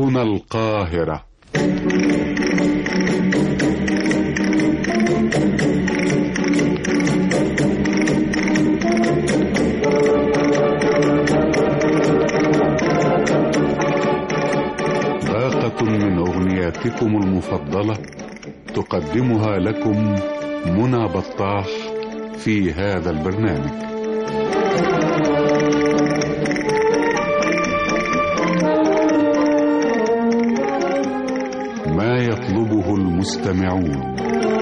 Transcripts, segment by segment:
هنا القاهرة باقة من أغنياتكم المفضلة تقدمها لكم منى بطاح في هذا البرنامج ما يطلبه المستمعون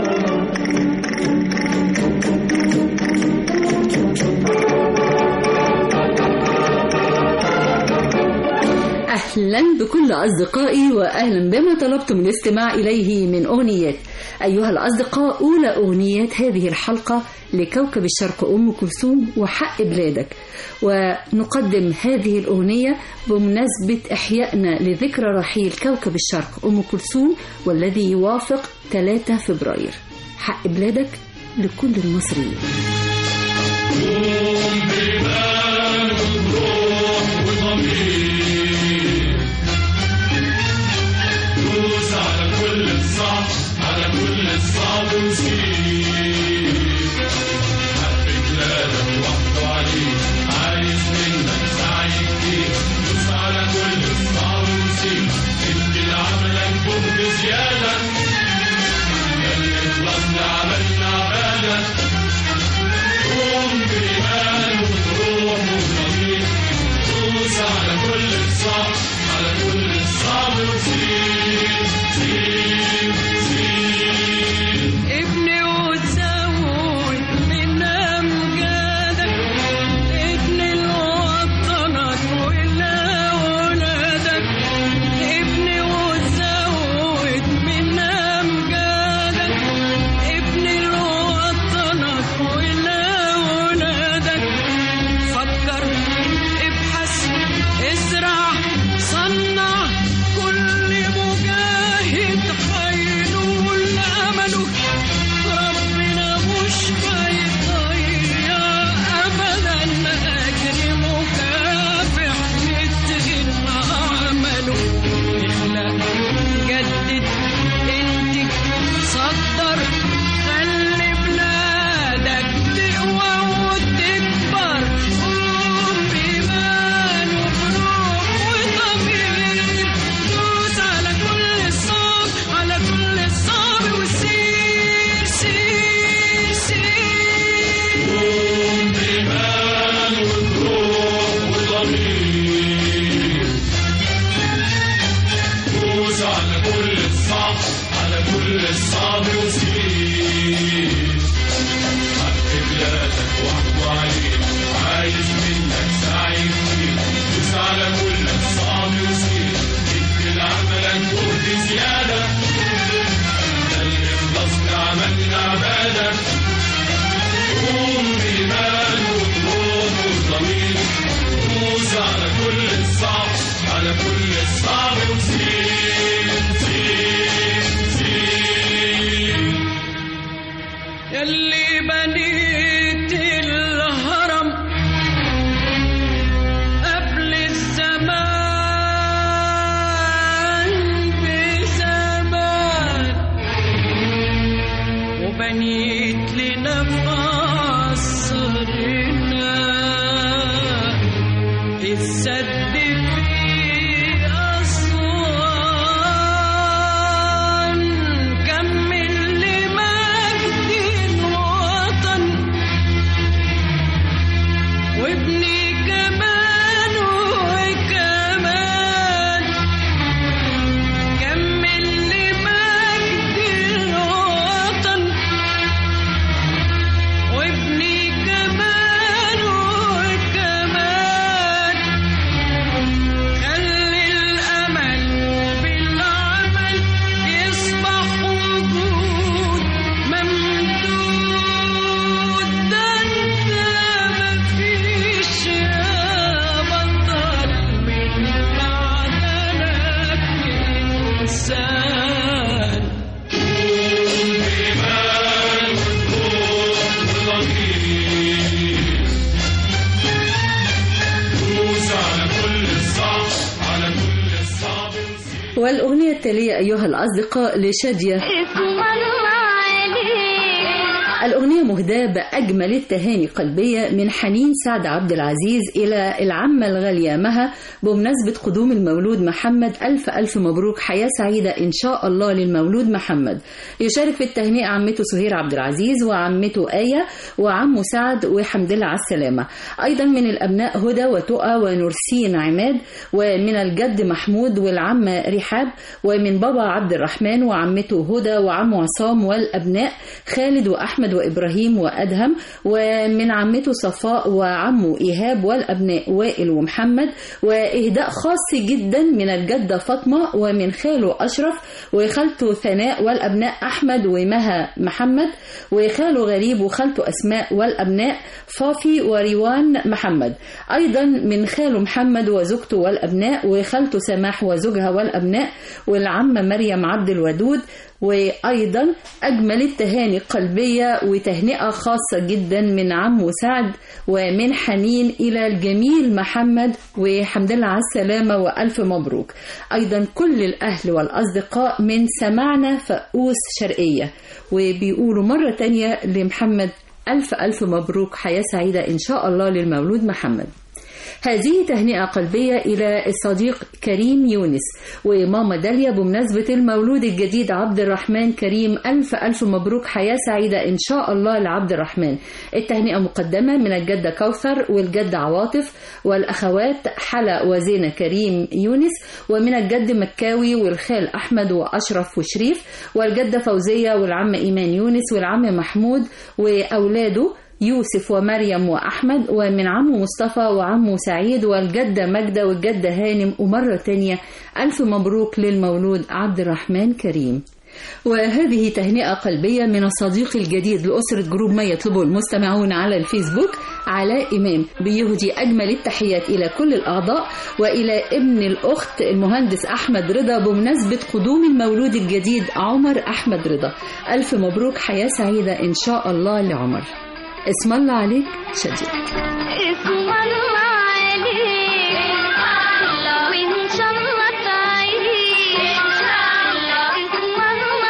أهلا بكل أصدقائي وأهلا بما طلبتم الاستماع إليه من أغنيات أيها الأصدقاء أولى أغنيات هذه الحلقة لكوكب الشرق أم كلثوم وحق بلادك ونقدم هذه الأغنية بمناسبة إحيائنا لذكرى رحيل كوكب الشرق أم كلثوم والذي يوافق 3 فبراير حق بلادك لكل المصريين دوس على كل الصعب على كل الصعب وسيب حق بلادك وحده عليك عايز منك سعي كتير دوس على كل الصعب وسيب ادي لعملك جهد زيادة خلي خلصنا عملنا عبادة قوم بإيمان وبروح وضمير دوس على كل الصعب على كل الصعب وسيب سيب سيب ابني وتزود من أمجادك ابني لوطنك ولأولادك ابني وتزود من أمجادك ابني لوطنك ولأولادك فكر ابحث ازرع صنع كل مجاهد هينول أمله ربنا مش هيضيع أبدا أجر مكافح مثل ما عمله اخلق جدد انتج صدر خلي بلادك تقوى وتكبر قوم بإيمان وبروح وضمير دوس على كل الصعب على كل الصعب وسير سير سير قوم بإيمان وبروح وضمير دوس على كل الصعب على كل الصعب وسير حق بلادك وحده عليك عايز منك سعي كتير دوس على كل الصعب وسير ادي لعملك جهد زيادة خلي خلصنا عملنا عبادة قوم بإيمان وبروح وضمير دوس على كل الصعب على كل الصعب وسير سير سير يلي بنيت الهرم قبل الزمان بزمان وبنيت لنا في عصرنا السد في أسوان كمل لمجد الوطن وابني كمان وكمان كمل لمجد الوطن وابني كمان وكمان خلي الأمل بالعمل يصبح وجود ممدود ده انت مفيش يا بطل من معدنك إنسان بإيمان وبروح وضمير دوس على كل الصعب على كل الصعب وسير والأغنية التالية أيها الأصدقاء لشادية اسم الله عليك الأغنية مهداة بأجمل التهاني قلبية من حنين سعد عبد العزيز إلى العمة الغالية مها بمناسبة قدوم المولود محمد ألف ألف مبروك حياة سعيدة إن شاء الله للمولود محمد يشارك في التهنئة عمته سهير عبد العزيز وعمته آية وعمه سعد وحمد الله على السلامة أيضا من الأبناء هدى وتقى ونورسين عماد ومن الجد محمود والعمة رحاب ومن بابا عبد الرحمن وعمته هدى وعمه عصام والأبناء خالد وأحمد وإبراهيم وأدهم ومن عمته صفاء وعمه إيهاب والأبناء وائل ومحمد وإهداء خاص جدا من الجدة فاطمة ومن خاله أشرف وخالته ثناء والأبناء أحمد ومها محمد وخاله غريب وخالته أسماء والأبناء فافي وريوان محمد أيضا من خاله محمد وزوجته والأبناء وخالته سماح وزوجها والأبناء والعمة مريم عبد الودود وأيضا أجمل التهاني قلبية وتهنئة خاصة جدا من عمه سعد ومن حنين إلى الجميل محمد وحمد لله على السلامة وألف مبروك أيضا كل الأهل والأصدقاء من سمعنا فقوس شرقية وبيقولوا مرة تانية لمحمد ألف ألف مبروك حياة سعيدة إن شاء الله للمولود محمد هذه تهنئة قلبية إلى الصديق كريم يونس وماما داليا بمناسبة المولود الجديد عبد الرحمن كريم ألف ألف مبروك حياة سعيدة إن شاء الله لعبد الرحمن التهنئة مقدمة من الجدة كوثر والجدة عواطف والأخوات حلا وزينة كريم يونس ومن الجد مكاوي والخال أحمد وأشرف وشريف والجدة فوزية والعم إيمان يونس والعم محمود وأولاده يوسف ومريم وأحمد ومن عمه مصطفى وعمه سعيد والجدة مجدة والجدة هانم ومرة تانية ألف مبروك للمولود عبد الرحمن كريم وهذه تهنئة قلبية من الصديق الجديد لأسرة جروب ما يطلبه المستمعون على الفيسبوك علاء إمام بيهدي أجمل التحيات إلى كل الأعضاء وإلى ابن الأخت المهندس أحمد رضا بمناسبة قدوم المولود الجديد عمر أحمد رضا ألف مبروك حياة سعيدة إن شاء الله لعمر اسم الله عليك شديد اسم الله عليك وإن شاء الله تعيش اسم الله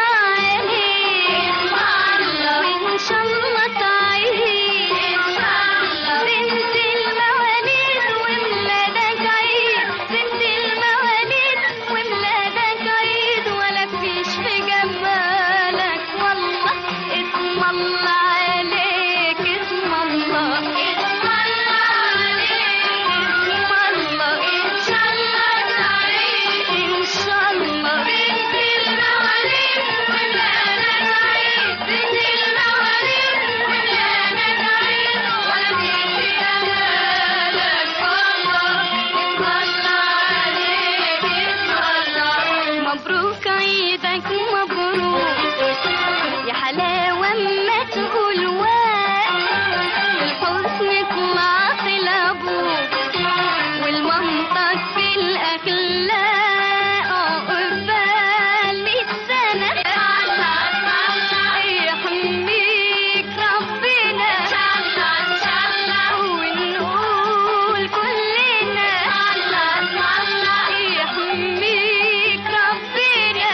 عليك وإن شاء الله تعيش بنت المواليد وميلادك عيد بنت المواليد وميلادك عيد ولا فيش في جمالك والله اسم الله عليك اسم الله اسم الله عليك اسم الله إن شاء الله تعيش إن شاء الله بنت المواليد وميلادك عيد بنت المواليد وميلادك عيد ولا فيش في جمالك والله اسم الله عليك اسم الله مبروك عيدك مبروك يا حلاوة ما تقول الحسن طلعت لأبوك والمنطق في الأخلاق عقبال مية سنة يحميك ربنا ونقول كلنا يحميك ربنا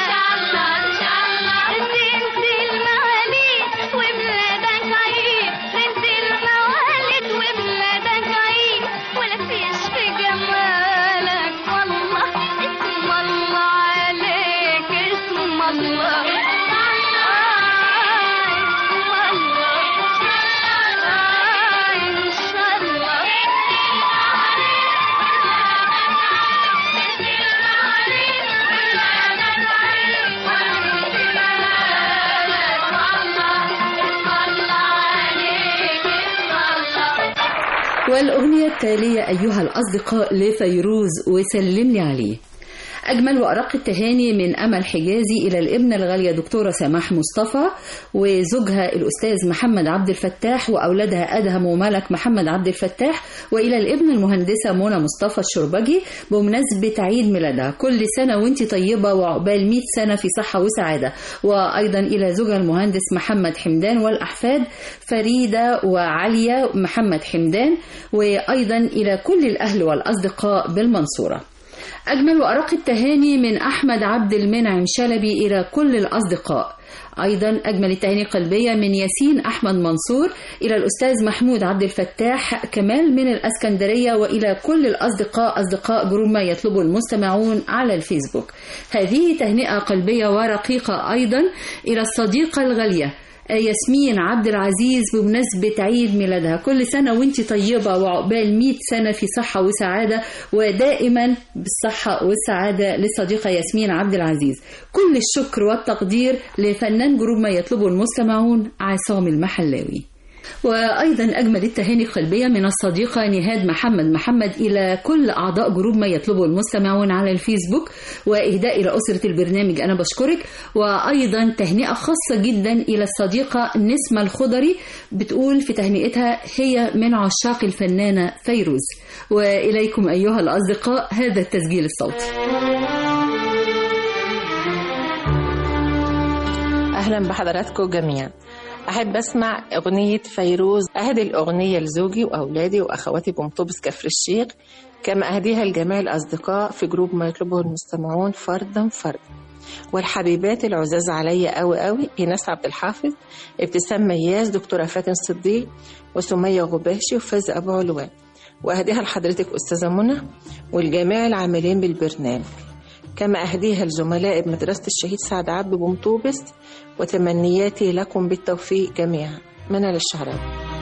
بنت المواليد وبلادك عيد بنت الموالد وبلادك عيد ولا فيش في جمالك والله اسم الله عليك اسم الله اسم الله إن شاء الله والأغنية التالية أيها الأصدقاء لفيروز وسلم لي عليه أجمل وأرق التهاني من أمل حجازي إلى الابنة الغالية دكتورة سماح مصطفى وزوجها الأستاذ محمد عبد الفتاح وأولادها أدهم وملك محمد عبد الفتاح وإلى الابنة المهندسة منى مصطفى الشربجي بمناسبة عيد ميلادها كل سنة وانت طيبة وعقبال 100 سنة في صحة وسعادة وأيضا إلى زوجها المهندس محمد حمدان والأحفاد فريدة وعليا محمد حمدان وأيضا إلى كل الأهل والأصدقاء بالمنصورة أجمل وأرق التهاني من أحمد عبد المنعم شلبي إلى كل الأصدقاء أيضا أجمل التهاني القلبية من ياسين أحمد منصور إلى الأستاذ محمود عبد الفتاح كمال من الأسكندرية وإلى كل الأصدقاء أصدقاء جروب ما يطلبه المستمعون على الفيسبوك هذه تهنئة قلبية ورقيقة أيضا إلى الصديقة الغالية ياسمين عبد العزيز بمناسبة عيد ميلادها كل سنة وانت طيبة وعقبال 100 سنة في صحة وسعادة ودائما بالصحة والسعادة للصديقة ياسمين عبد العزيز كل الشكر والتقدير لفنان جروب ما يطلبه المستمعون عصام المحلاوي وأيضا أجمل التهاني القلبية من الصديقة نهاد محمد محمد إلى كل أعضاء جروب ما يطلبه المستمعون على الفيسبوك وإهداء إلى أسرة البرنامج أنا بشكرك وأيضا تهنئة خاصة جدا إلى الصديقة نسمة الخضري بتقول في تهنئتها هي من عشاق الفنانة فيروز وإليكم أيها الأصدقاء هذا التسجيل الصوتي أهلا بحضراتكم جميعا أحب أسمع أغنية فيروز أهدي الأغنية لزوجي وأولادي وأخواتي بمطوبس كفر الشيخ كما أهديها لجميع الأصدقاء في جروب ما يطلبه المستمعون فردا فردا والحبيبات العزاز عليا قوي قوي ايناس عبد الحافظ ابتسام مياس دكتوره فاتن صديق وسميه غباشي وفاز ابو علوان واهديها لحضرتك استاذه منى والجميع العاملين بالبرنامج كما أهديها لزملائي بمدرسة الشهيد سعد عبد بمطوبس وتمنياتي لكم بالتوفيق جميعا منى للشعراوي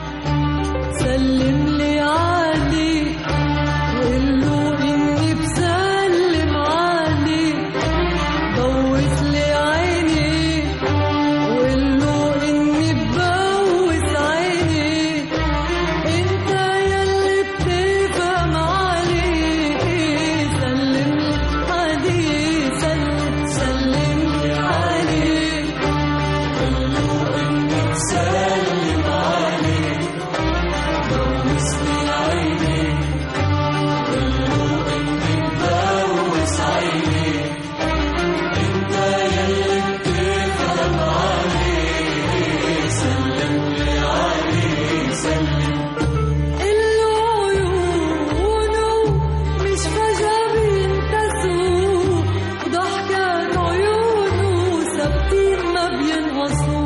سلم لي عليك وقول له اني بسلم عليك بوس لي عينيك وقول له اني ببوس عينيك انت يلي بتفهم عليك سلم لي عليك سلم سلم لي عليك قول له اني بسلم عليك مش فجأة بينتسوا ضحكات عيونه ثابتين ما بينقصوا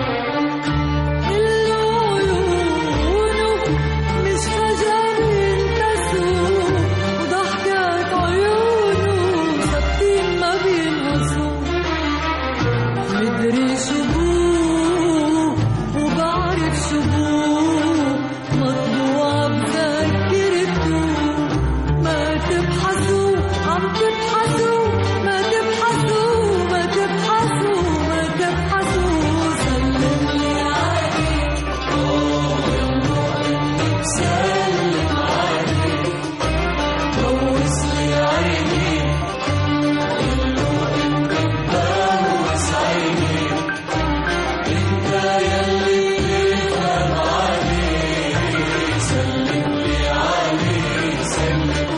عيونه مش فجأة بينتسوا ضحكات عيونه ثابتين ما بينقصوا مدري شبوه وبعرف شبوه مطبوعة بذاكرته ما تبحثوا عم تبحثوا ما تبحثوا ما تبحثوا ما تبحثوا سلم لي عليك سلم عليك بوس لي عينيك بوس عينيك انت يلي بتفهم عليك سلم لي عليك سلم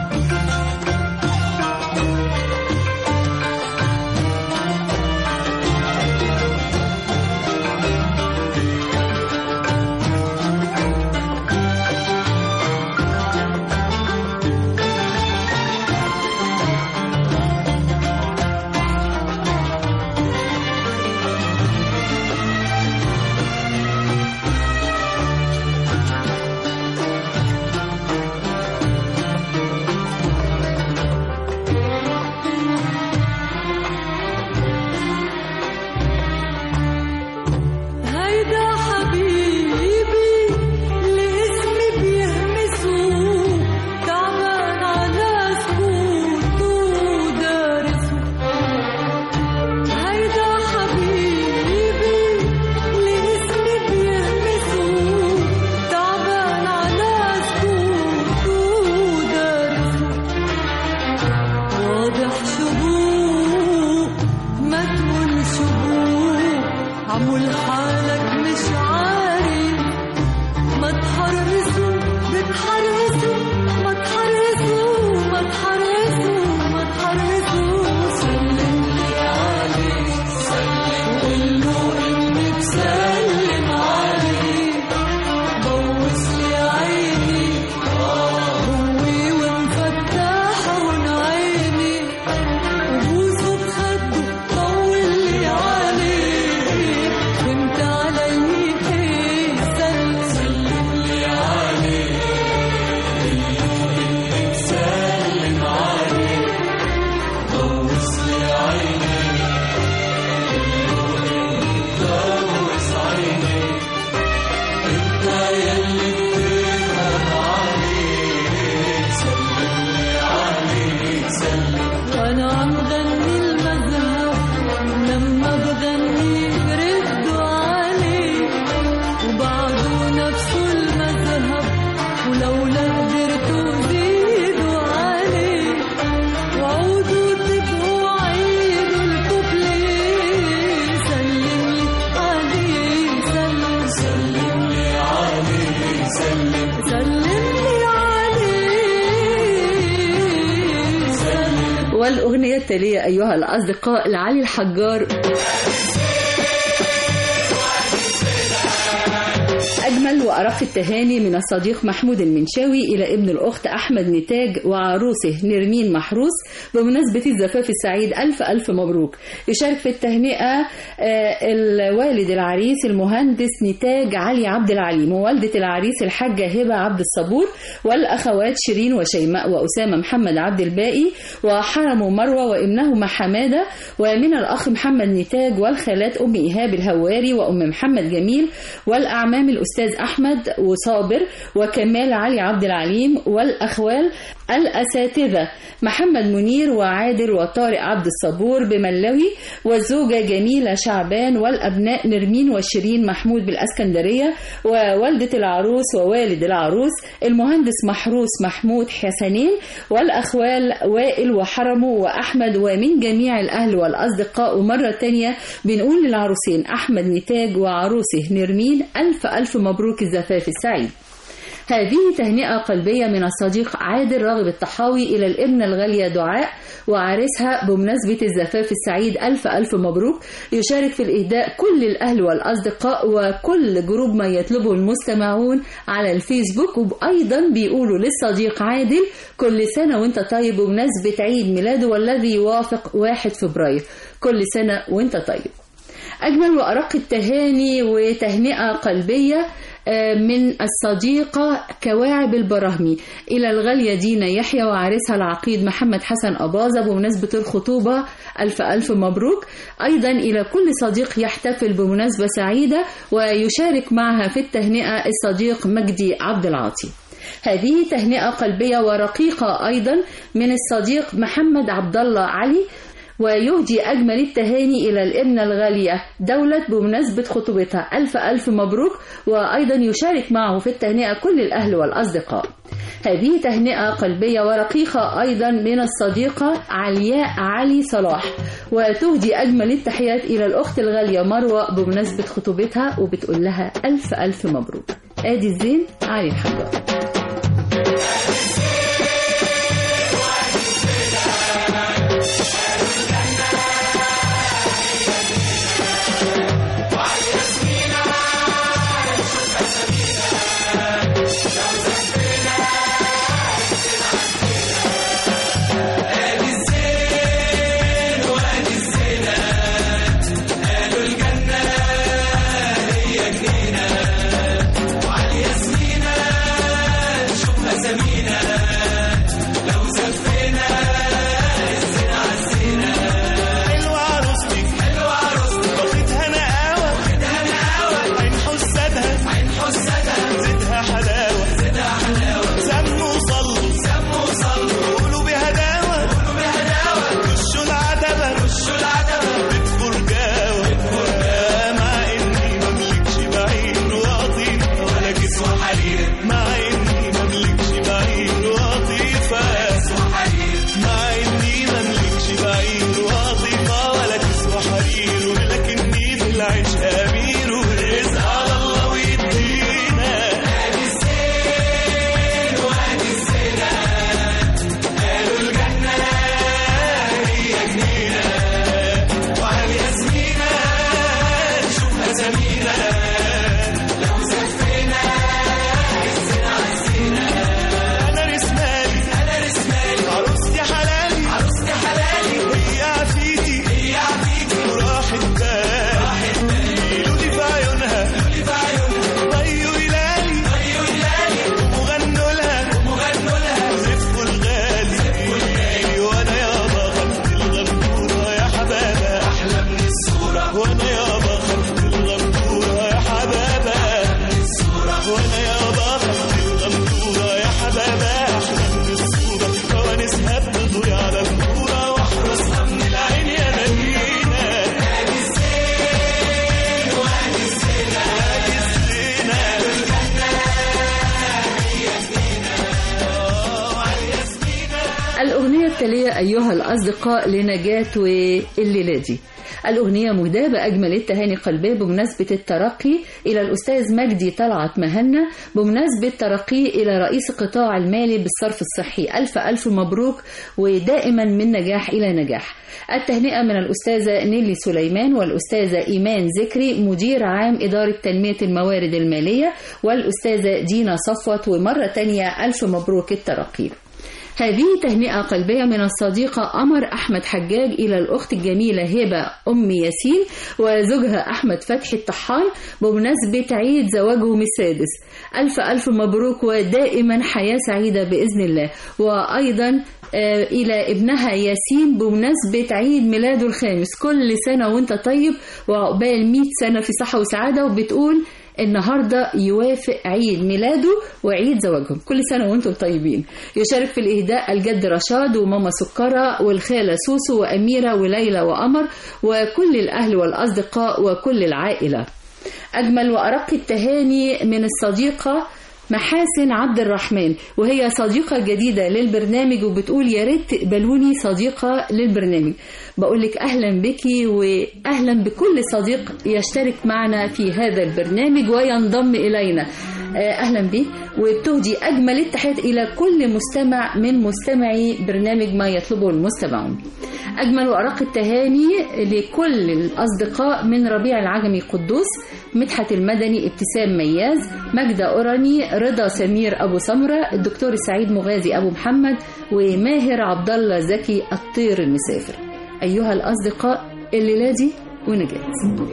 هيدا حبيبي اللي اسمي بيهمسه تعبان على سكوته دارسه هيدا حبيبي اللي اسمي بيهمسه تعبان على سكوته دارسه واضح شبوه ما تقول شبوه عمول حالك مش عارف ما تحرسوا بتحرسوا ما تحرسوا ما تحرسوا ما تحرسوا سلم لي عليك سلم قول له اني بسلم عليك بوس لي عيني هوي ومفتح ونعيني بغني المذهب لما بغني ردوا عليه وبعده نفسه المذهب ولولا قدرتوا زيدوا عليه وعودوا تبقوا عيدوا الكوبليه سلم لي عليه سلم سلم لي عليه سلم سلم لي عليه سلم والأغنية التالية أيها الأصدقاء لعلي الحجار أجمل وأرق التهاني من الصديق محمود المنشاوي إلى ابن الأخت أحمد نتاج وعروسه نرمين محروس بمناسبة الزفاف السعيد ألف ألف مبروك يشارك في التهنئة آه، الوالد العريس المهندس نتاج علي عبد العليم ووالدة العريس الحاجة هبة عبد الصبور والأخوات شيرين وشيماء وأسامة محمد عبد الباقي وحرم مروة وابنهما حمادة ومن الأخ محمد نتاج والخالات أم إيهاب الهواري وأم محمد جميل والأعمام الأستاذ أحمد وصابر وكمال علي عبد العليم والأخوال الأساتذة محمد منير وعادل وطارق عبد الصبور بملوي والزوجة جميلة شعبان والأبناء نرمين وشيرين محمود بالأسكندرية ووالدة العروس ووالد العروس المهندس محروس محمود حسنين والأخوال وائل وحرمه وأحمد ومن جميع الأهل والأصدقاء ومرة تانية بنقول للعروسين أحمد نتاج وعروسه نرمين ألف ألف مبروك الزفاف السعيد هذه تهنئة قلبية من الصديق عادل راغب الطحاوي إلى الابنة الغالية دعاء وعريسها بمناسبة الزفاف السعيد ألف ألف مبروك يشارك في الإهداء كل الأهل والأصدقاء وكل جروب ما يطلبه المستمعون على الفيسبوك وأيضا بيقولوا للصديق عادل كل سنة وانت طيب بمناسبة عيد ميلاده والذي يوافق 1 فبراير كل سنة وانت طيب أجمل وأرق التهاني وتهنئة قلبية آه، من الصديقة كواعب البراهمي إلى الغالية دينا يحيى وعريسها العقيد محمد حسن أباظة بمناسبة الخطوبة ألف ألف مبروك أيضا إلى كل صديق يحتفل بمناسبة سعيدة ويشارك معها في التهنئة الصديق مجدي عبد العاطي هذه تهنئة قلبية ورقيقة أيضا من الصديق محمد عبد الله علي ويهدي أجمل التهاني إلى الابنة الغالية دولة بمناسبة خطوبتها ألف ألف مبروك وأيضا يشارك معه في التهنئة كل الأهل والأصدقاء هذه تهنئة قلبية ورقيقة أيضا من الصديقة علياء علي صلاح وتهدي أجمل التحيات إلى الأخت الغالية مروة بمناسبة خطوبتها وبتقول لها ألف ألف مبروك آدي الزين علي الحجار شوفها سمينة التالية أيها الأصدقاء لنجاة والليلة دي الأغنية مهداة بأجمل التهاني قلبية بمناسبة الترقي إلى الأستاذ مجدي طلعت مهنا بمناسبة ترقيه إلى رئيس القطاع المالي بالصرف الصحي ألف ألف مبروك ودائما من نجاح إلى نجاح التهنئة من الأستاذة نيلي سليمان والأستاذة إيمان ذكري مدير عام إدارة تنمية الموارد المالية والأستاذة دينا صفوت ومرة تانية ألف مبروك الترقي هذه تهنئة قلبية من الصديقة قمر أحمد حجاج إلى الأخت الجميلة هبة أم ياسين وزوجها أحمد فتحي الطحان بمناسبة عيد زواجهم السادس ألف ألف مبروك ودائما حياة سعيدة بإذن الله وأيضا آه، إلى ابنها ياسين بمناسبة عيد ميلاده الخامس كل سنة وانت طيب وعقبال 100 سنة في صحة وسعادة وبتقول النهاردة يوافق عيد ميلاده وعيد زواجهم كل سنة وانتم طيبين يشارك في الإهداء الجد رشاد وماما سكرة والخالة سوسو وأميرة وليلى وقمر وكل الأهل والأصدقاء وكل العائلة أجمل وأرق التهاني من الصديقة محاسن عبد الرحمن وهي صديقة جديدة للبرنامج وبتقول يا ريت تقبلوني صديقة للبرنامج بقول لك أهلا بك وأهلا بكل صديق يشترك معنا في هذا البرنامج وينضم إلينا آه، أهلا بك وبتهدي أجمل التحيات إلى كل مستمع من مستمعي برنامج ما يطلبه المستمعون أجمل وأرق التهاني لكل الأصدقاء من ربيع العجمي قدوس مدحت المدني ابتسام مياز مجدة أوراني رضا سمير أبو سمرة الدكتور سعيد مغازي أبو محمد وماهر عبد الله زكي الطير المسافر أيها الأصدقاء الليلة دي ونجاة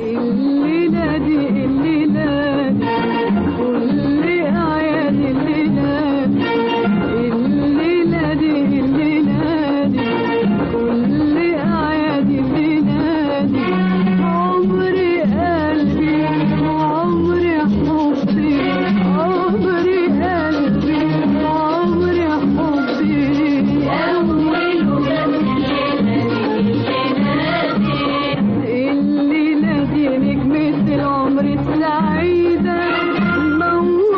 الليلة دي الليلة دي كل أعياد الليلة دي الليلة دي الليلة دي كل أعياد الليلة دي عمري قلبي وعمري حبي عمري قلبي وعمري حبي الليلة دي نجمة العمر السعيدة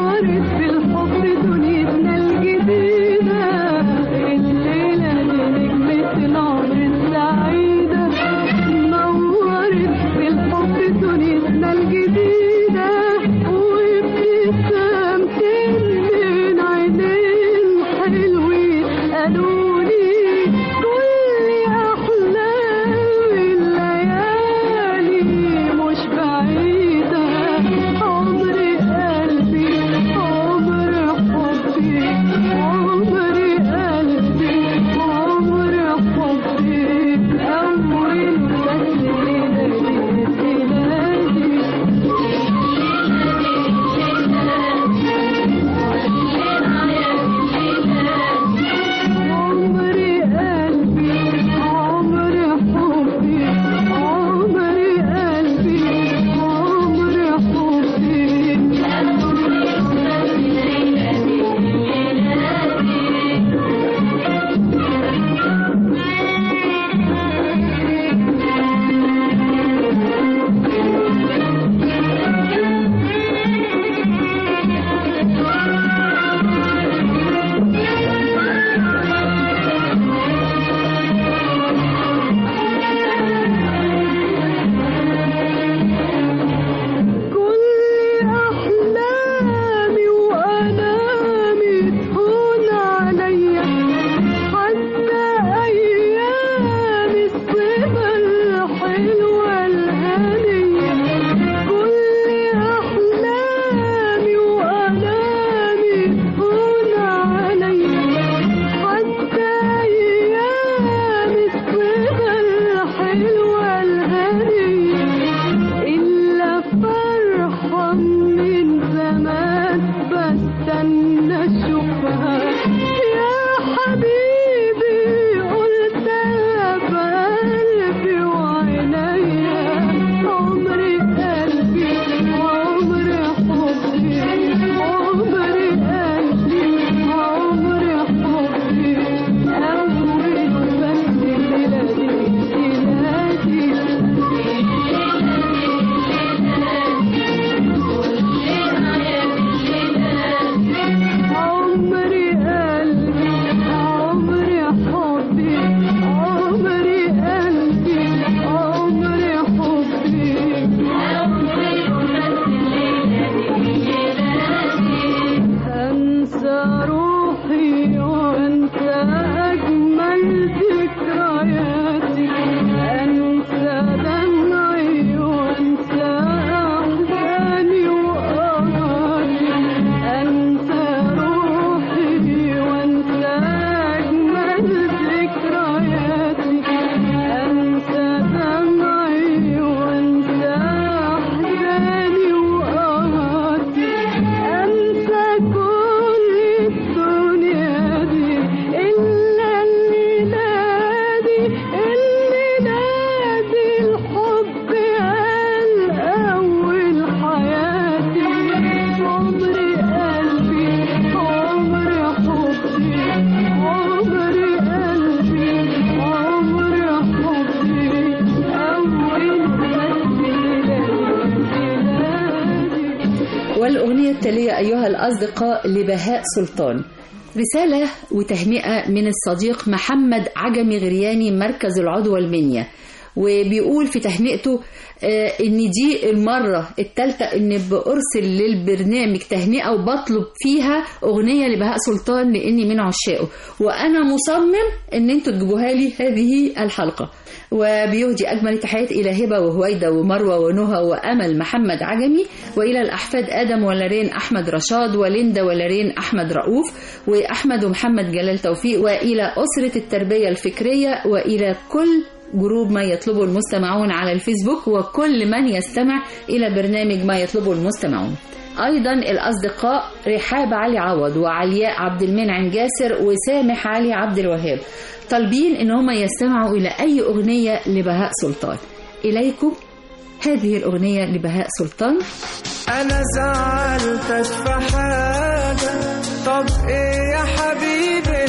والأغنية التالية أيها الأصدقاء لبهاء سلطان رسالة وتهنئة من الصديق محمد عجمي غرياني مركز العضوة المنيا وبيقول في تهنئته آه، ان دي المرة الثالثة ان بأرسل للبرنامج تهنئة وبطلب فيها اغنية لبهاء سلطان لاني من عشاقه وانا مصمم ان انتوا تجيبوها لي هذه الحلقة وبيهدي اجمل تحيات الى هبه وهويده ومروه ونهى وامل محمد عجمي والى الاحفاد ادم ولارين احمد رشاد وليندا ولارين احمد رؤوف واحمد ومحمد جلال توفيق والى اسره التربيه الفكريه والى كل جروب ما يطلبه المستمعون على الفيسبوك وكل من يستمع إلى برنامج ما يطلبه المستمعون أيضا الأصدقاء رحاب علي عوض وعلياء عبد المنعم جاسر وسامح علي عبد الوهاب طالبين إن هم يستمعوا إلى أي أغنية لبهاء سلطان إليكم هذه الأغنية لبهاء سلطان انا زعلتك في حاجة طب ايه يا حبيبي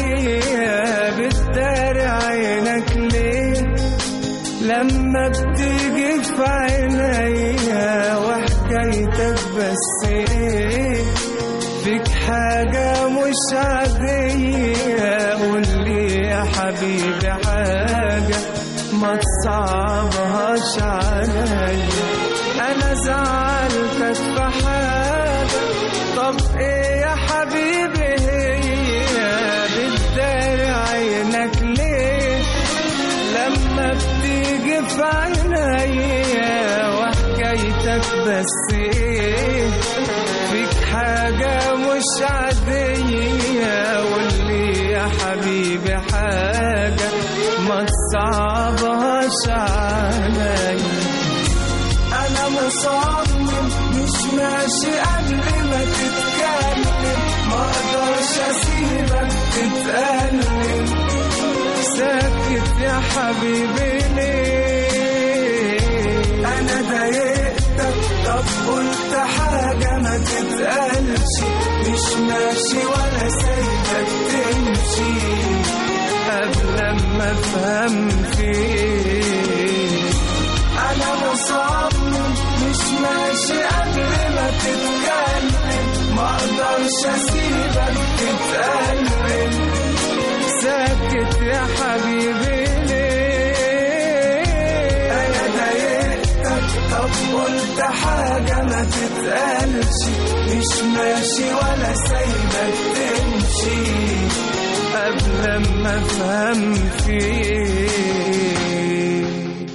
هي بتداري عينك ليه لما بتيجي في عينيا وحكايتك بس ايه فيك حاجة مش عادية قولي يا حبيبي حاجة ما تصعبهاش عليا انا زعلتك في حاجة طب ايه يا حبيبي هي بتداري عينك ليه لما بتيجي في عينيا وحكايتك بس ايه فيك حاجة مش عادية قولي يا حبيبي حاجة ما تصعبهاش عليا انا مصمم مش ماشي قبل ما تتكلم ما اقدرش اسيبك تتألم ساكت يا حبيبي ليه انا ضايقتك طب قلت حاجة ما تتقالش مش ماشي ولا سايبك تمشي قبل ما افهم فيك انا مصمم مش ماشي قبل ما تتكلم ما اقدرش اسيبك تتألم ساكت يا حبيبي ليه انا ضايقتك طب قلت حاجة ما تتقالش مش ماشي ولا سايبك تمشي قبل ما افهم فيك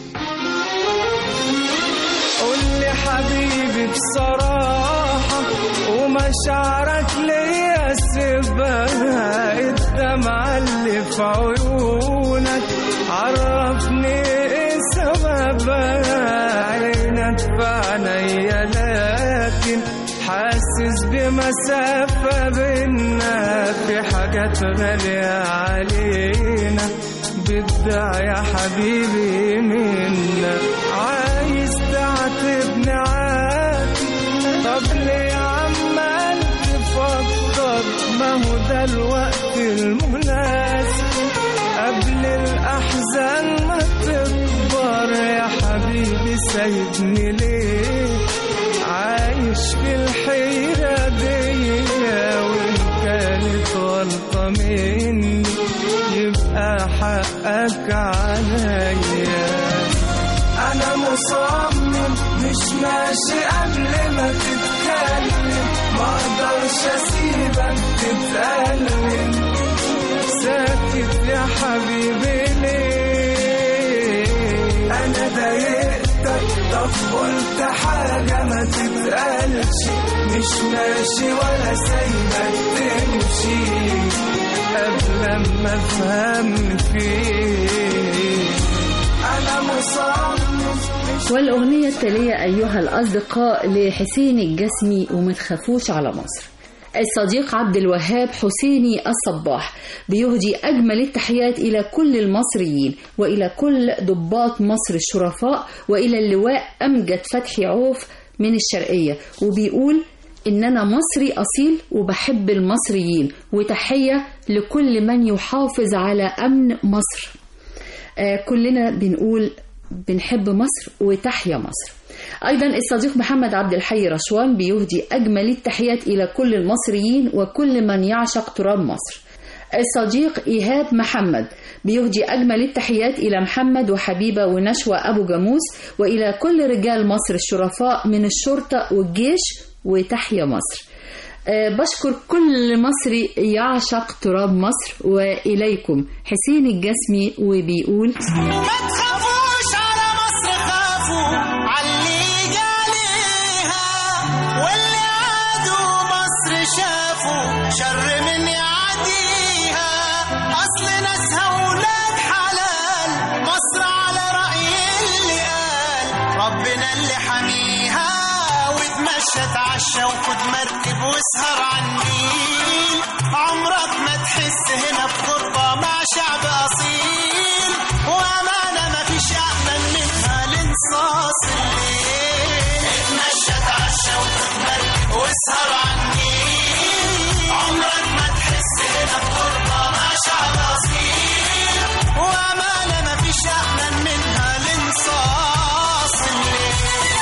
قولي حبيبي بصراحة ومشاعرك ليا سيبها الدمعة اللي في عيونك عرفني ايه سببها عينك في عينيا لكن حاسس بمسافة بينا في حاجات غالية علينا بدع يا حبيبي منا عايز تعاتبني عادي طب ليه عمال تفكر ما هو ده الوقت المناسب قبل الأحزان ما تكبر يا حبيبي سايبني ليه عايش في الحيرة دي وإن كانت غلطة مني يبقى حقك عليا أنا مصمم مش ماشي قبل ما تتكلم ما أقدرش أسيبك تتألم ساكت يا حبيبي ليه أنا ضايقتك طب قلت حاجة ما تتقالش مش ماشي ولا سايبك تمشي قبل ما افهم فيك انا مصمم مش والأغنية التالية أيها الأصدقاء لحسين الجسمي وما تخافوش على مصر الصديق عبد الوهاب حسيني الصباح بيهدي أجمل التحيات إلى كل المصريين وإلى كل ضباط مصر الشرفاء وإلى اللواء أمجد فتحي عوف من الشرقية وبيقول إن أنا مصري أصيل وبحب المصريين وتحية لكل من يحافظ على أمن مصر آه كلنا بنقول بنحب مصر وتحيا مصر أيضا الصديق محمد عبد الحي رشوان بيهدي أجمل التحيات إلى كل المصريين وكل من يعشق تراب مصر الصديق إيهاب محمد بيهدي أجمل التحيات إلى محمد وحبيبة ونشوى أبو جاموس وإلى كل رجال مصر الشرفاء من الشرطة والجيش وتحيا مصر آه، بشكر كل مصري يعشق تراب مصر وإليكم حسين الجسمي وبيقول ما تخافوش على مصر خافوا عاللي جاليها واللي عادوا مصر شافوا شر من يعديها اصل ناسها ولاد حلال مصر على رأي اللي قال ربنا اللي حميها واتمشى اتعشى وخد مركب واسهر على النيل عمرك ما تحس هنا بغربة مع شعب أصيل وأمانة ما فيش أأمن منها لانصاص الليل اتمشى اتعشى وخد مركب واسهر على النيل عمرك ما تحس هنا بغربة مع شعب أصيل وأمانة ما فيش أأمن منها لانصاص الليل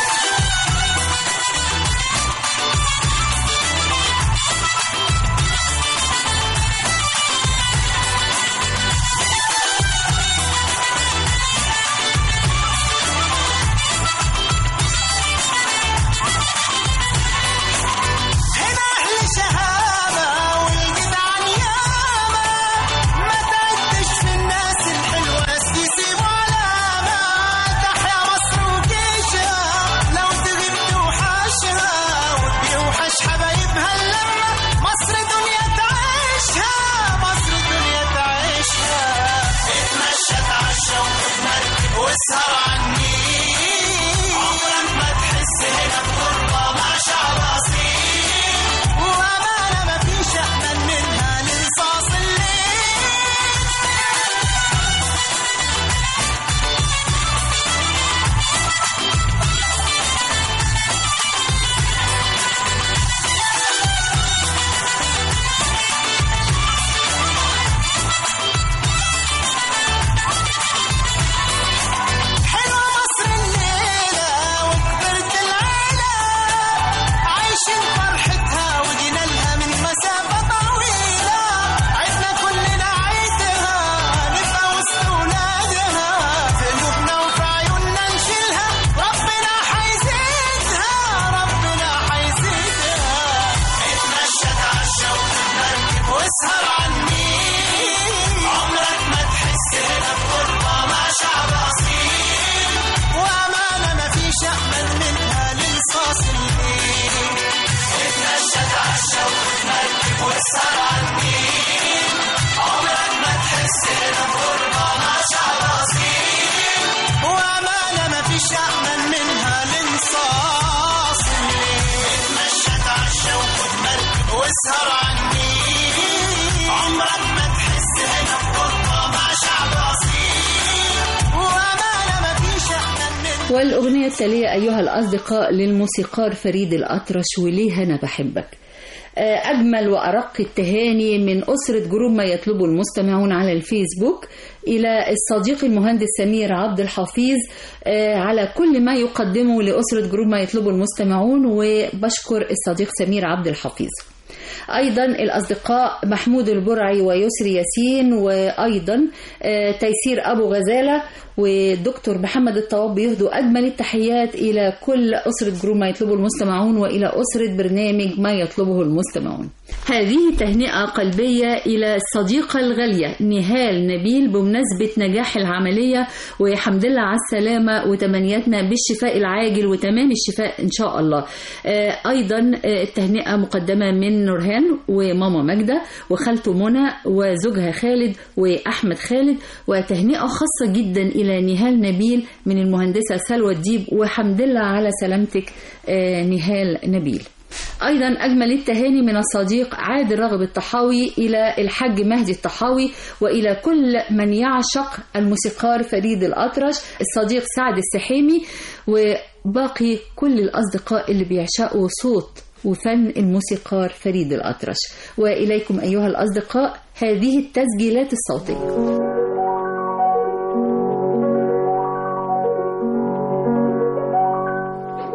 هنا أهل شهامة والجدعان ياما ما تعدش في الناس الحلوة ناس يسيبوا علامة تحيا مصر وجيشها لو تغيب توحشها وبيوحش حبايبها اللمة مصر دنيا تعيشها مصر دنيا تعيشها اتمشى اتعشى وخد مركب واسهر على النيل عمرك ما تحس هنا بغربة مع شعب أصيل وأمانة ما فيش أأمن منها لرصاص الليل حلوة مصر الليلة وكبرت العيلة عايشين فرحتها وجينا لها من مسافة طويلة عدنا كلنا عيدها نبقى وسط ولادها في قلوبنا وفي عيوننا نشيلها ربنا حيزيدها ربنا حيزيدها اتمشى اتعشى وخد مركب واسهر على النيل عمرك ما تحس هنا بغربة مع شعب أصيل وأمانة ما فيش أأمن منها لرصاص الليل اتمشى اتعشى وخد مركب واسهر على النيل عمرك ما تحس هنا بغربة مع شعب أصيل وأمانة ما فيش أأمن منها لرصاص الليل اتمشى اتعشى وخد مركب واسهر على النيل عمرك ما تحس هنا بغربة مع شعب أصيل وأمانة ما فيش أأمن منها والأغنية التالية أيها الأصدقاء للموسيقار فريد الأطرش وليه أنا بحبك آه، أجمل وأرق التهاني من أسرة جروب ما يطلبه المستمعون على الفيسبوك إلى الصديق المهندس سمير عبد الحفيظ آه، على كل ما يقدمه لأسرة جروب ما يطلبه المستمعون وبشكر الصديق سمير عبد الحفيظ أيضا الأصدقاء محمود البرعي ويسري ياسين وأيضا آه، تيسير أبو غزالة ودكتور محمد الطواب بيهدوا أجمل التحيات إلى كل أسرة جروب ما يطلبه المستمعون وإلى أسرة برنامج ما يطلبه المستمعون هذه تهنئة قلبية إلى الصديقة الغالية نهال نبيل بمناسبة نجاح العملية وحمد لله على السلامة وتمنياتنا بالشفاء العاجل وتمام الشفاء إن شاء الله آه، أيضا آه، التهنئة مقدمة من نورهان وماما ماجدة وخالته منى وزوجها خالد وأحمد خالد وتهنئة خاصة جدا إلى نهال نبيل من المهندسة سلوى الديب وحمد لله على سلامتك آه، نهال نبيل أيضا أجمل التهاني من الصديق عادل رغب الطحاوي إلى الحاج مهدي الطحاوي وإلى كل من يعشق الموسيقار فريد الأطرش الصديق سعد السحيمي وباقي كل الأصدقاء اللي بيعشقوا صوت وفن الموسيقار فريد الأطرش وإليكم أيها الأصدقاء هذه التسجيلات الصوتية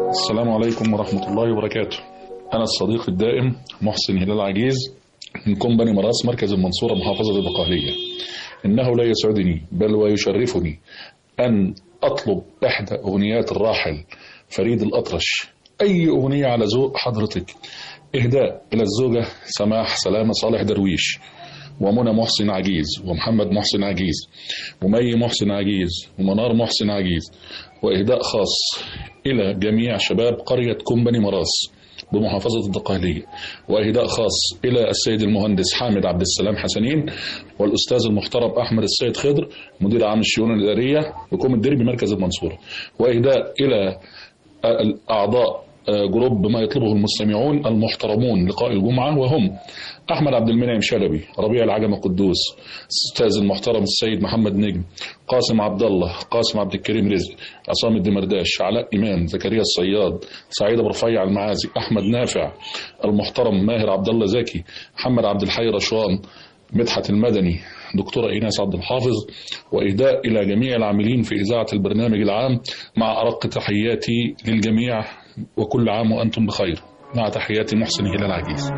السلام عليكم ورحمة الله وبركاته أنا الصديق الدائم محسن هلال عجيز من كومباني مراس مركز المنصورة محافظة البقالية إنه لا يسعدني بل ويشرفني أن أطلب إحدى أغنيات الراحل فريد الأطرش أي أغنية على ذوق حضرتك إهداء إلى الزوجة سماح سلامة صالح درويش ومنى محسن عجيز ومحمد محسن عجيز ومي محسن عجيز ومنار محسن عجيز وإهداء خاص إلى جميع شباب قرية كومباني مراس بمحافظة الدقهلية وإهداء خاص إلى السيد المهندس حامد عبد السلام حسنين والأستاذ المحترم أحمد السيد خضر مدير عام الشؤون الإدارية بكوم الدري بمركز المنصورة وإهداء إلى أعضاء جروب ما يطلبه المستمعون المحترمون لقاء الجمعة وهم أحمد عبد المنعم شلبي ربيع العجم القدوس الأستاذ المحترم السيد محمد نجم قاسم عبد الله قاسم عبد الكريم رزق عصام الدمرداش علاء إمام زكريا الصياد سعيد أبو رفيع المعازي أحمد نافع المحترم ماهر عبد الله زكي محمد عبد الحي رشوان مدحت المدني دكتورة إيناس عبد الحافظ وإهداء إلى جميع العاملين في إذاعة البرنامج العام مع أرق تحياتي للجميع وكل عام وأنتم بخير مع تحياتي محسن هلال عجيز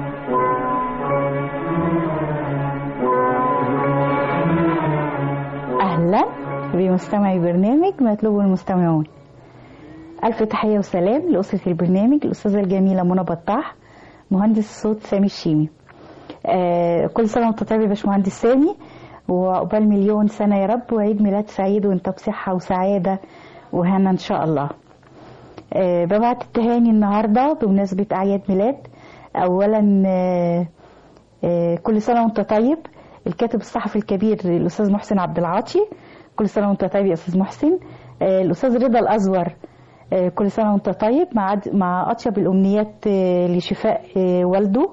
أهلا بمستمعي برنامج ما يطلبه المستمعون ألف تحية وسلام لأسرة البرنامج الأستاذة الجميلة منى بطاح مهندس الصوت سامي الشيمي آه كل سنة وأنت طيب يا باشمهندس سامي وعقبال مليون سنة يا رب وعيد ميلاد سعيد وأنت بصحة وسعادة وهنا إن شاء الله آه ببعت التهاني النهاردة بمناسبة أعياد ميلاد أولا آه آه كل سنة وأنت طيب الكاتب الصحفي الكبير الأستاذ محسن عبد العاطي كل سنة وأنت طيب يا أستاذ محسن آه الأستاذ رضا الأزور آه كل سنة وأنت طيب مع مع أطيب الأمنيات آه لشفاء آه والده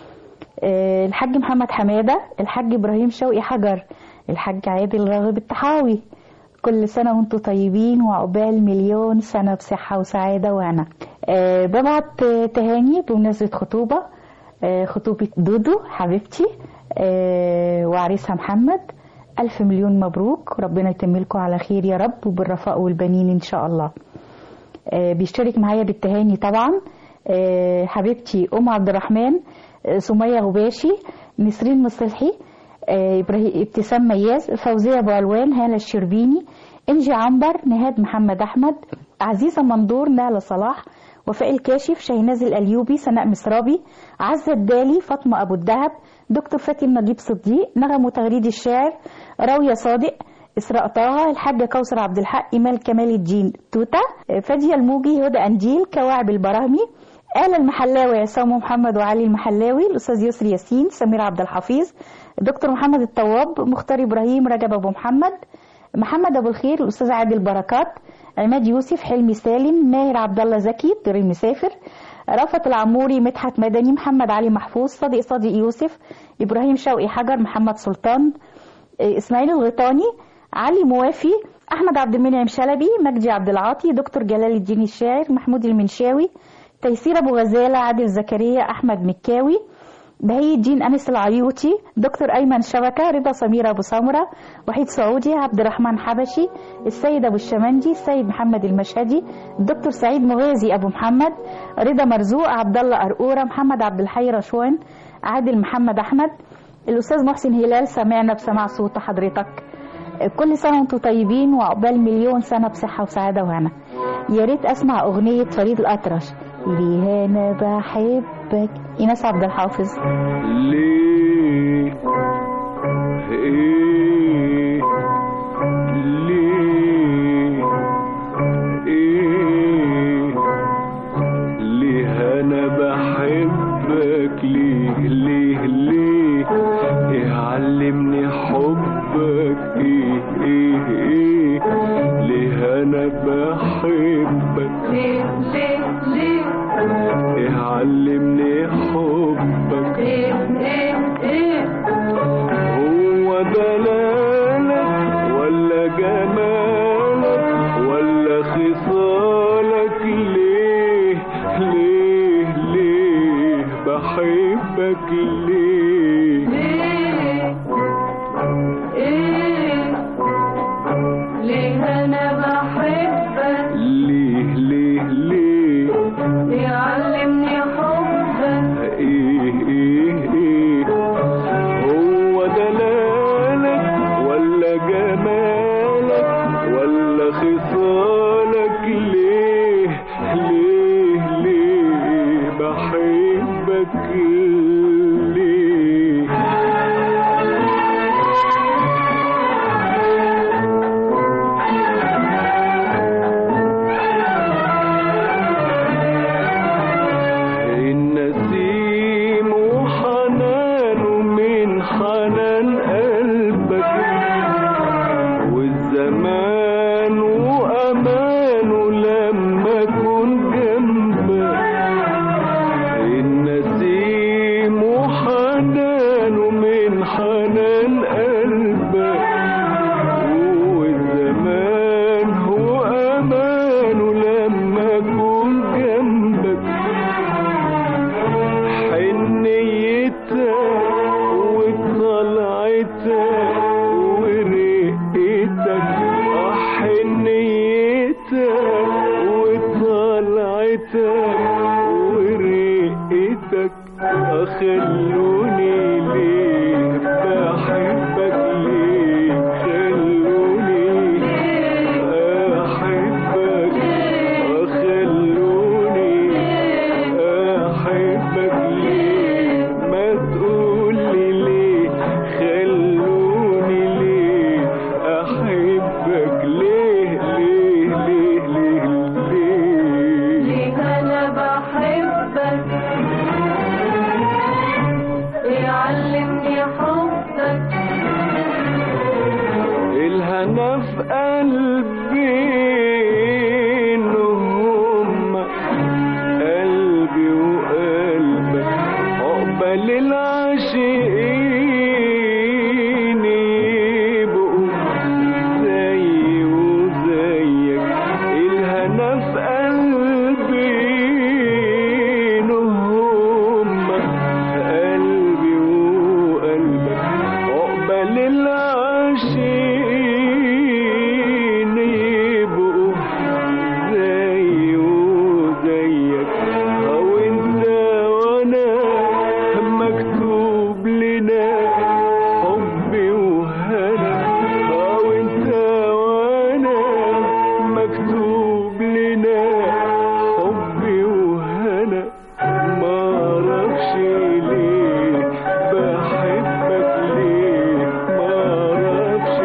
آه الحاج محمد حمادة الحاج إبراهيم شوقي حجر الحاج عادل راغب الطحاوي كل سنة وانتم طيبين وعقبال مليون سنة بصحة وسعادة وهنا أه ببعت تهاني بمناسبة خطوبة أه خطوبة دودو حبيبتي أه وعريسها محمد ألف مليون مبروك ربنا يتم لكم على خير يا رب وبالرفاء والبنين إن شاء الله أه بيشترك معايا بالتهاني طبعا أه حبيبتي أم عبد الرحمن أه سمية غباشي نسرين مصلحي إبراهيم ابتسام مياز فوزية أبو علوان هالة الشربيني إنجي عنبر نهاد محمد أحمد عزيزة مندور نهلة صلاح وفاء الكاشف شاهناز الأليوبي سناء مسرابي عزة الدالي فاطمة أبو الدهب دكتور فاتن نجيب صديق نغم تغريد الشاعر راوية صادق إسراء طه الحاجة كوثر عبد الحق إيمال كمال الدين توتا فادية الموجي هدى أنجيل كواعب البراهمي آل المحلاوي عصام محمد وعلي المحلاوي الأستاذ يسري ياسين سمير عبد الحفيظ دكتور محمد الطواب مختار إبراهيم رجب أبو محمد محمد أبو الخير الأستاذ عادل بركات عماد يوسف حلمي سالم ماهر عبد الله زكي طير المسافر رافت العموري مدحت مدني محمد علي محفوظ صديق صديق يوسف إبراهيم شوقي حجر محمد سلطان إسماعيل الغيطاني علي موافي أحمد عبد المنعم شلبي مجدي عبد العاطي دكتور جلال الدين الشاعر محمود المنشاوي تيسير أبو غزالة عادل زكريا أحمد مكاوي بهي الدين أنس العيوطي دكتور أيمن شبكة رضا سميرة أبو سمرة وحيد سعودي عبد الرحمن حبشي السيد أبو الشمندي السيد محمد المشهدي الدكتور سعيد مغازي أبو محمد رضا مرزوق عبد الله أرقورة محمد عبد الحي رشوان عادل محمد أحمد الأستاذ محسن هلال سمعنا بسماع صوت حضرتك كل سنة وانتم طيبين وعقبال مليون سنة بصحة وسعادة وهنا يا ريت أسمع أغنية فريد الأطرش ليه أنا بحبك إيناس عبد الحافظ ليه ايه ليه ايه ليه انا بحبك ليه ليه ليه ايه علمني حبك ايه ايه ايه ليه انا بحبك ليه ليه ليه ايه علمني حبك ايه ايه ايه هو دلالك ولا جمالك ولا خصالك ليه ليه ليه بحبك ليه ليه ايه ليه انا بحبك ليه ليه ليه ليه النسيم وحنانه من حنان قلبك والزمان وأمانه لما أكون جنبك النسيم وحنانه من حنان قلبك والزمان وأمانه لما أكون جنبك حنيتك وطلعتك ورقتك حنيتك وطلعتك ورقتك خلوني ليه بحبك ليه خلوني أحبك خلوني أحبك ليه ما تقولي ليه خلوني ليه أحبك ليه ليه ليه ليه ليه ليه أنا بحبك يعلمني حبك الهنا في قلبي إنهم قلبي وقلبك عقبال العاشقين يبقوا زي وزيك الهنا في قلبي إنهم قلبي وقلبك عقبال العاشقين يبقوا زي وزيك او انت وانا مكتوب لنا حبي وهنا او انت وانا مكتوب لنا حبي وهنا ما اعرفش ليه بحبك ليه ما اعرفش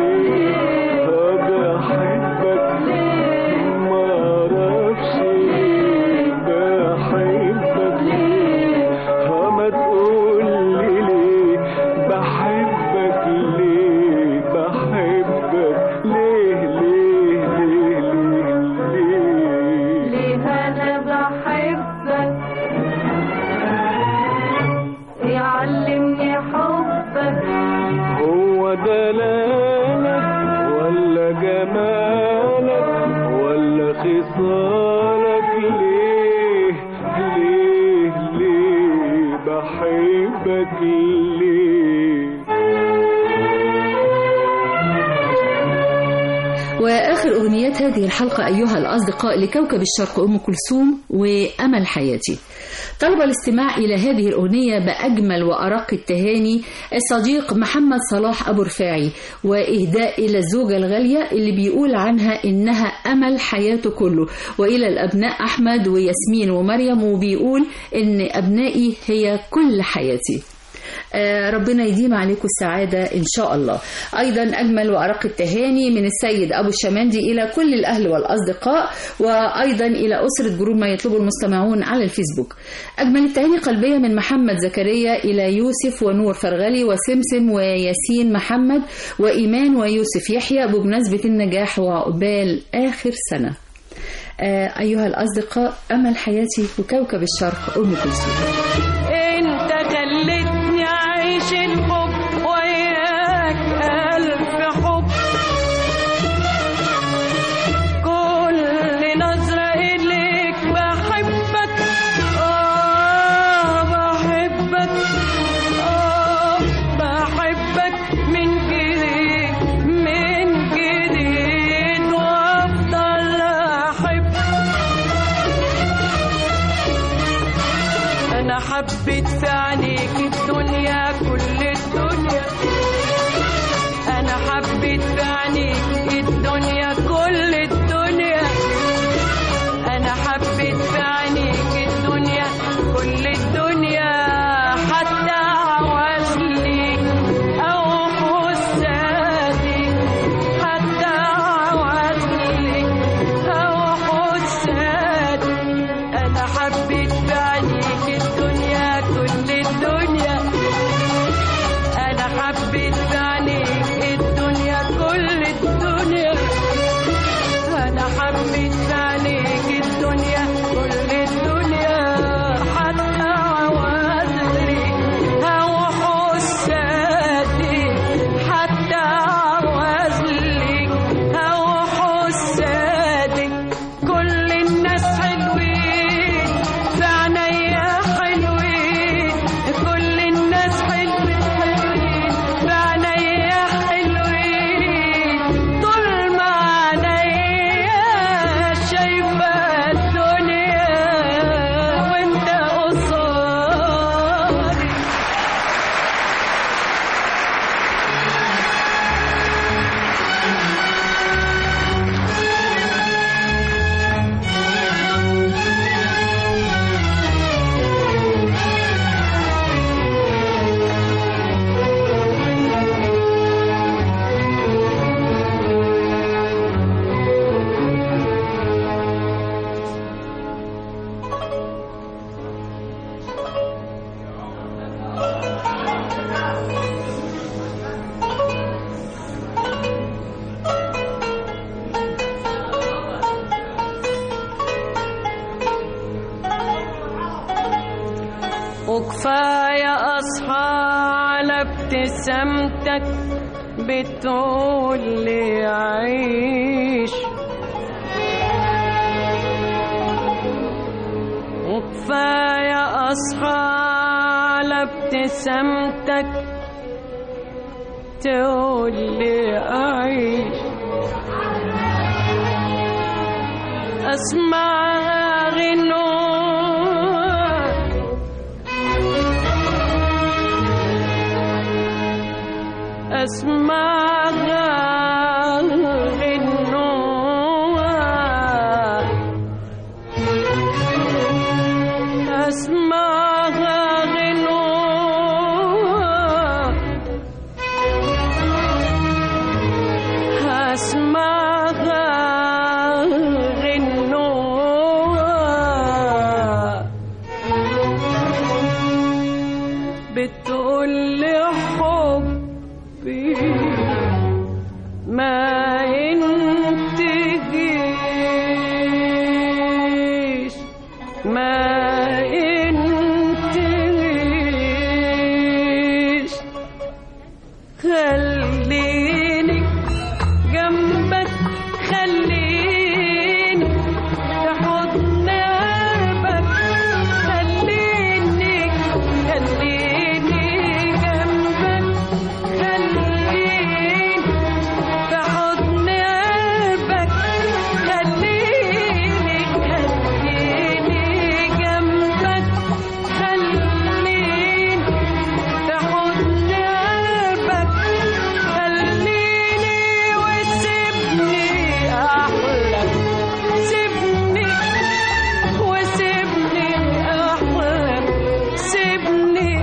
بحبك ما اعرفش بحبك ليه ما تقولي ليه بحبك ليه بحبك ليه ليه ليه ليه ليه ليه أنا بحبك يعلمني حبك هو دلالك ولا جمالك ولا خصالك ليه ليه ليه بحبك ليه وآخر أغنيات هذه الحلقة أيها الأصدقاء لكوكب الشرق أم كلثوم وأمل حياتي طلب الاستماع إلى هذه الأغنية بأجمل وأرق التهاني الصديق محمد صلاح أبو رفاعي وإهداء إلى الزوجة الغالية اللي بيقول عنها إنها أمل حياته كله وإلى الأبناء أحمد وياسمين ومريم وبيقول إن أبنائي هي كل حياتي آه، ربنا يديم عليكم السعادة إن شاء الله أيضا أجمل وأرق التهاني من السيد أبو الشماندي إلى كل الأهل والأصدقاء وأيضا إلى أسرة جروب ما يطلبه المستمعون على الفيسبوك أجمل التهاني قلبية من محمد زكريا إلى يوسف ونور فرغلي وسمسم وياسين محمد وإيمان ويوسف يحيى بمناسبة النجاح وعقبال آخر سنة آه، أيها الأصدقاء أمل حياتي وكوكب الشرق أم كلثوم انت خلتني اعيش الحب وياك الف حب كل نظرة اليك بحبك اه بحبك اه بحبك من جديد من جديد وافضل احب انا حبيت في عينيك الدنيا كل الدنيا انا حبيت في عينيك الدنيا كل الدنيا انا حبيت في عينيك الدنيا كل الدنيا وكفاية أصحى على ابتسامتك بتقول لي عيش وكفاية أصحى على ابتسامتك تقول لي أعيش أسمع غنوة أسمع غنوة أسمع غنوة أسمع غنوة بتقول لي حبي ما ينتهيش ما ينتهيش خليني جنبك خليني في حضن قلبك خليني خليني جنبك خليني في حضن قلبك خليني خليني جنبك خليني في حضن قلبك خليني وسيبني أحلم سيبني وسيبني أحلم سيبني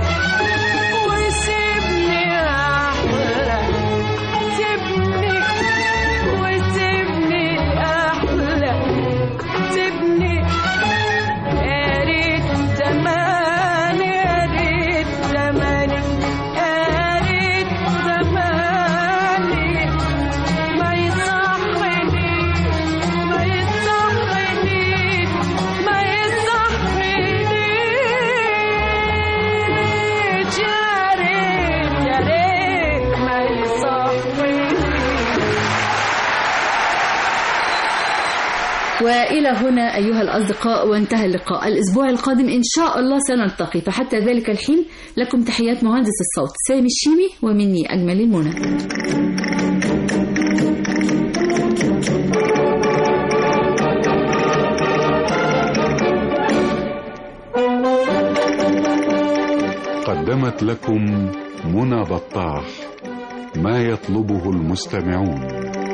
وسيبني أحلم سيبني وسيبني أحلم سيبني يا ريت زماني يا ريت زماني يا ريت زماني ما يصحني ما يصحني ما يصحنيش يا ريت يا ريت ما يصحني وإلى هنا أيها الأصدقاء وانتهى اللقاء الأسبوع القادم إن شاء الله سنلتقي فحتى ذلك الحين لكم تحيات مهندس الصوت سامي الشيمي ومني أجمل المنى قدمت لكم منى بطاح ما يطلبه المستمعون